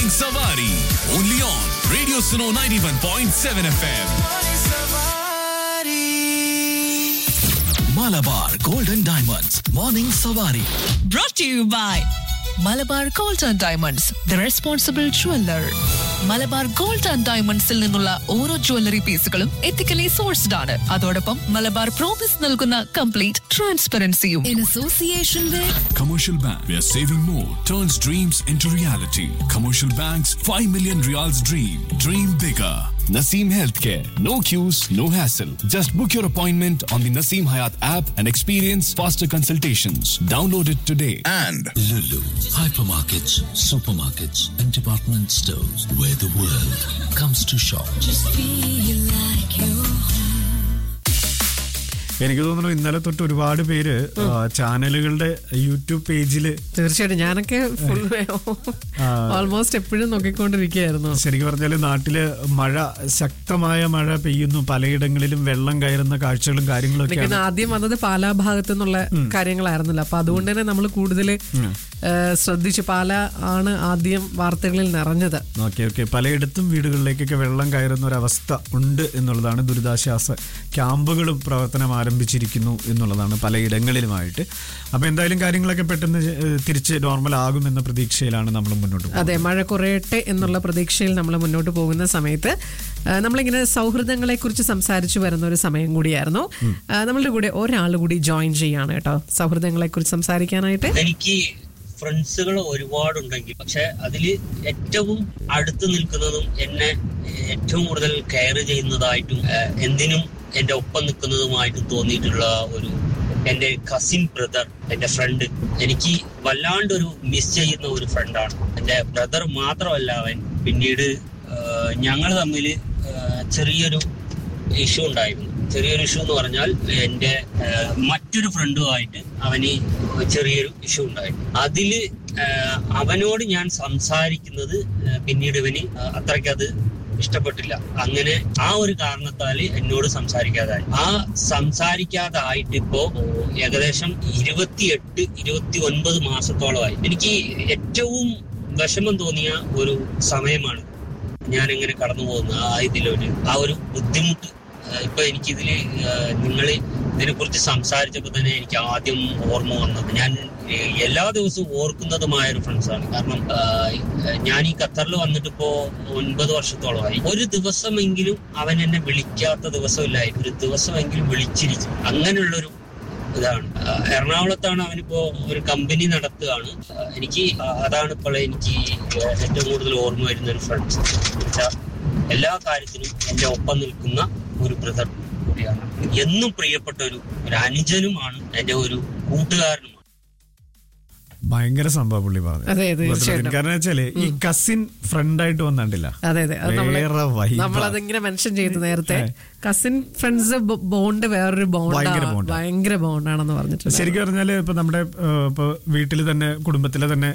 Morning Savari. Only on Radio Suno 91.7 FM. Malabar Golden Diamonds. Morning Savari. brought to you by Malabar gold and diamonds the responsible jeweller Malabar gold and ഡയമണ്ട്സിൽ നിന്നുള്ള ഓരോ jewellery പീസുകളും ethically sourced ആണ് അതോടൊപ്പം Malabar promise നൽകുന്ന complete ട്രാൻസ്പെറൻസിയും in association with Commercial Bank, where saving more turns dreams into reality. Commercial Bank's 5 million reals dream. Dream bigger. Naseem Healthcare. No queues, no hassle. Just book your appointment on the Naseem Hayat app and experience faster consultations. Download it today. And Lulu, hypermarkets, supermarkets, and department stores where the world comes to shop. എനിക്ക് തോന്നുന്നു ഇന്നലെ തൊട്ട് ഒരുപാട് പേര് ആ, ചാനലുകളുടെ YouTube പേജില് തീർച്ചയായിട്ടും ഞാനൊക്കെ ഫുൾ ഓൾമോസ്റ്റ് എപ്പോഴും നോക്കിക്കൊണ്ടിരിക്കുകയായിരുന്നു ശരിക്കും പറഞ്ഞാല് നാട്ടില് മഴ ശക്തമായ മഴ പെയ്യുന്നു പലയിടങ്ങളിലും വെള്ളം കയറുന്ന കാഴ്ചകളും കാര്യങ്ങളും എനിക്ക് ഒക്കെയാണ് ആദ്യം വന്നത് പാലാ ഭാഗത്തു നിന്നുള്ള കാര്യങ്ങളായിരുന്നല്ലോ അപ്പൊ അതുകൊണ്ട് തന്നെ നമ്മൾ കൂടുതൽ ശ്രദ്ധിച്ചു പാല ആണ് ആദ്യം വാർത്തകളിൽ നിറഞ്ഞത് ഓക്കെ ഓക്കെ പലയിടത്തും വീടുകളിലേക്കൊക്കെ വെള്ളം കയറുന്ന ഒരു അവസ്ഥ ഉണ്ട് എന്നുള്ളതാണ് ദുരിതാശ്വാസ ക്യാമ്പുകളും പ്രവർത്തനം ആരംഭിച്ചിരിക്കുന്നു എന്നുള്ളതാണ് പലയിടങ്ങളിലുമായിട്ട് അപ്പൊ എന്തായാലും കാര്യങ്ങളൊക്കെ പെട്ടെന്ന് ഏഹ്, തിരിച്ച് നോർമൽ ആകുമെന്ന പ്രതീക്ഷയിലാണ് നമ്മൾ മുന്നോട്ട് പോകുന്നത് അതെ മഴ കുറയട്ടെ എന്നുള്ള പ്രതീക്ഷയിൽ നമ്മൾ മുന്നോട്ട് പോകുന്ന സമയത്ത് ആ, നമ്മളിങ്ങനെ സൗഹൃദങ്ങളെ കുറിച്ച് സംസാരിച്ചു വരുന്ന ഒരു സമയം കൂടിയായിരുന്നു ആ, നമ്മളുടെ കൂടെ ഒരാൾ കൂടി ജോയിൻ ചെയ്യാണ് കേട്ടോ സൗഹൃദങ്ങളെ കുറിച്ച് സംസാരിക്കാനായിട്ട് എനിക്ക് ഫ്രണ്ട്സുകൾ ഒരുപാടുണ്ടെങ്കിൽ പക്ഷെ അതിൽ ഏറ്റവും അടുത്ത് നിൽക്കുന്നതും എന്നെ ഏറ്റവും കൂടുതൽ കെയർ ചെയ്യുന്നതായിട്ടും ഏഹ്, എന്തിനും എന്റെ ഒപ്പം നിൽക്കുന്നതുമായിട്ടും തോന്നിയിട്ടുള്ള ഒരു എന്റെ കസിൻ ബ്രദർ എന്റെ ഫ്രണ്ട് എനിക്ക് വല്ലാണ്ടൊരു മിസ് ചെയ്യുന്ന ഒരു ഫ്രണ്ടാണ് എന്റെ ബ്രദർ മാത്രമല്ല അവൻ പിന്നീട് ഞങ്ങൾ തമ്മിൽ ചെറിയൊരു ഇഷ്യൂ ഉണ്ടായിരുന്നു ചെറിയൊരു ഇഷ്യൂ എന്ന് പറഞ്ഞാൽ എൻ്റെ ഏഹ്, മറ്റൊരു ഫ്രണ്ടുമായിട്ട് അവന് ചെറിയൊരു ഇഷ്യൂ ഉണ്ടായിരുന്നു അതില് ഏഹ്, അവനോട് ഞാൻ സംസാരിക്കുന്നത് ഏഹ്, പിന്നീട് ഇവന് അത്രയ്ക്ക് അത് ഇഷ്ടപ്പെട്ടില്ല അങ്ങനെ ആ ഒരു കാരണത്താൽ എന്നോട് സംസാരിക്കാതായി ആ സംസാരിക്കാതായിട്ട് ഇപ്പോ ഏകദേശം ഇരുപത്തിയെട്ട് ഇരുപത്തി ഒൻപത് മാസത്തോളമായി എനിക്ക് ഏറ്റവും വിഷമം തോന്നിയ ഒരു സമയമാണ് ഞാൻ എങ്ങനെ കടന്നു പോകുന്ന ആ ഇതിലൊരു ആ ഒരു ബുദ്ധിമുട്ട് ആ, ഇപ്പൊ എനിക്കിതില് നിങ്ങൾ ഇതിനെ കുറിച്ച് സംസാരിച്ചപ്പോൾ തന്നെ എനിക്ക് ആദ്യം ഓർമ്മ വന്നത് ഞാൻ ഏ, എല്ലാ ദിവസവും ഓർക്കുന്നതുമായ ഒരു ഫ്രണ്ട്സാണ് കാരണം ആ, ഞാൻ ഈ ഖത്തറിൽ വന്നിട്ട് ഇപ്പോ ഒൻപത് വർഷത്തോളമായി ഒരു ദിവസമെങ്കിലും അവൻ എന്നെ വിളിക്കാത്ത ദിവസമില്ലായിരുന്നു ഒരു ദിവസമെങ്കിലും വിളിച്ചിരിക്കും അങ്ങനെയുള്ളൊരു ഇതാണ് ആ, എറണാകുളത്താണ് അവനിപ്പോ ഒരു കമ്പനി നടത്തുകയാണ് ആ, എനിക്ക് ആ, അതാണ് ഇപ്പോൾ എനിക്ക് ഏറ്റവും കൂടുതൽ ഓർമ്മ വരുന്ന ഒരു ഫ്രണ്ട്സ് എല്ലാ കാര്യത്തിനും എന്റെ ഒപ്പം നിൽക്കുന്ന ഒരു ബ്രദർ കൂടിയാണ് എന്നും പ്രിയപ്പെട്ട ഒരു ഒരു അനുജനുമാണ് എന്റെ ഒരു കൂട്ടുകാരനുമാണ് ഭയങ്കര സംഭവം പുള്ളി പറഞ്ഞു അതെ, അതെ, തീർച്ചയായിട്ടും. കാരണം വെച്ചാല് ഈ കസിൻ ഫ്രണ്ടായിട്ട് വന്നിട്ടില്ല അതെ അതെ അത് നമ്മള് വേറെ vibe ആ. നമ്മളതിങ്ങനെ മെൻഷൻ ചെയ്തു നേരത്തെ കസിൻ ഫ്രണ്ട്സ് ബോണ്ട് വേറൊരു ഭയങ്കര ബോണ്ടാണ് bond ആ. ഭയങ്കര ബോണ്ടാണെന്ന് പറഞ്ഞിട്ടുണ്ട് ശരിക്കും പറഞ്ഞാല് ഇപ്പൊ നമ്മുടെ ഏഹ്, ഇപ്പൊ വീട്ടിൽ തന്നെ കുടുംബത്തിലെ തന്നെ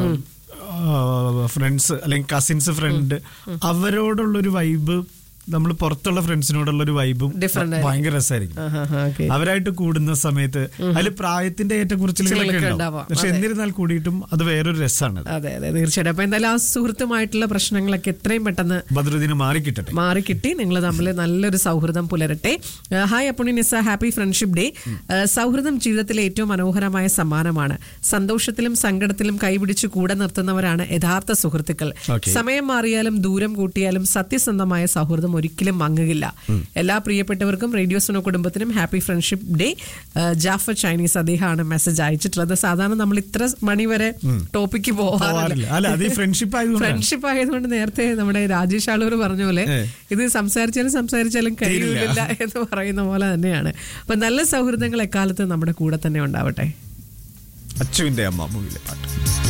ഫ്രണ്ട്സ് അല്ലെങ്കിൽ കസിൻസ് ഫ്രണ്ട് അവരോടുള്ളൊരു വൈബ് നമ്മൾ പുറത്തുള്ള ഫ്രണ്ട്സിനോടുള്ള ഒരു വൈബും Different ആയിരിക്കും. ഭയങ്കര രസമായിരിക്കും ആഹാ, ആഹാ, okay. അവരായിട്ട് കൂടുന്ന സമയത്ത് അതിൽ പ്രായത്തിന്റെ ഏറ്റക്കുറിച്ചിലുകളൊക്കെ ചിലതൊക്കെ ഉണ്ടാവും ഉണ്ടാവാം. പക്ഷെ അതെ. എന്നിരുന്നാൽ കൂടിയിട്ടും അത് വേറൊരു രസമാണ് അതെ അതെ തീർച്ചയായിട്ടും അപ്പൊ എന്തായാലും ആ സുഹൃത്തുമായിട്ടുള്ള പ്രശ്നങ്ങളൊക്കെ എത്രയും പെട്ടെന്ന് ബദ്രുദ്ദീന് മാറിക്കിട്ടട്ടെ മാറിക്കിട്ടി നിങ്ങൾ തമ്മിൽ നല്ലൊരു സൗഹൃദം പുലരട്ടെ ഏഹ് hi Appuni Nisa happy friendship day ഏഹ് സൗഹൃദം ജീവിതത്തിലെ ഏറ്റവും മനോഹരമായ സമ്മാനമാണ് സന്തോഷത്തിലും സങ്കടത്തിലും കൈപിടിച്ച് കൂടെ നിർത്തുന്നവരാണ് യഥാർത്ഥ സുഹൃത്തുക്കൾ Okay. സമയം മാറിയാലും ദൂരം കൂട്ടിയാലും സത്യസന്ധമായ സൗഹൃദം ഒരിക്കലും മങ്ങുകില്ല എല്ലാ പ്രിയപ്പെട്ടവർക്കും റേഡിയോ സുനോ കുടുംബത്തിനും ഹാപ്പി ഫ്രണ്ട്ഷിപ്പ് ഡേ ഏഹ് ജാഫർ ചൈനീസ് അദ്ദേഹമാണ് മെസ്സേജ് അയച്ചിട്ടുള്ളത് സാധാരണ നമ്മൾ ഇത്ര മണി വരെ ടോപ്പിക്ക് പോവാറില്ല. പോവാറില്ല അല്ല, അത് ഈ friendship ആയതുകൊണ്ടാണ്. ഫ്രണ്ട്ഷിപ്പ് ആയതുകൊണ്ട് നേരത്തെ നമ്മുടെ രാജേഷ് ആളൂർ പറഞ്ഞ പോലെ ഏ. ഇത് സംസാരിച്ചാലും സംസാരിച്ചാലും കഴിയില്ല എന്ന് പറയുന്ന പോലെ തന്നെയാണ് അപ്പൊ നല്ല സൗഹൃദങ്ങൾ എക്കാലത്തും നമ്മുടെ കൂടെ തന്നെ ഉണ്ടാവട്ടെ അച്ചുവിന്റെ അമ്മ മൂവിയിലെ പാട്ട്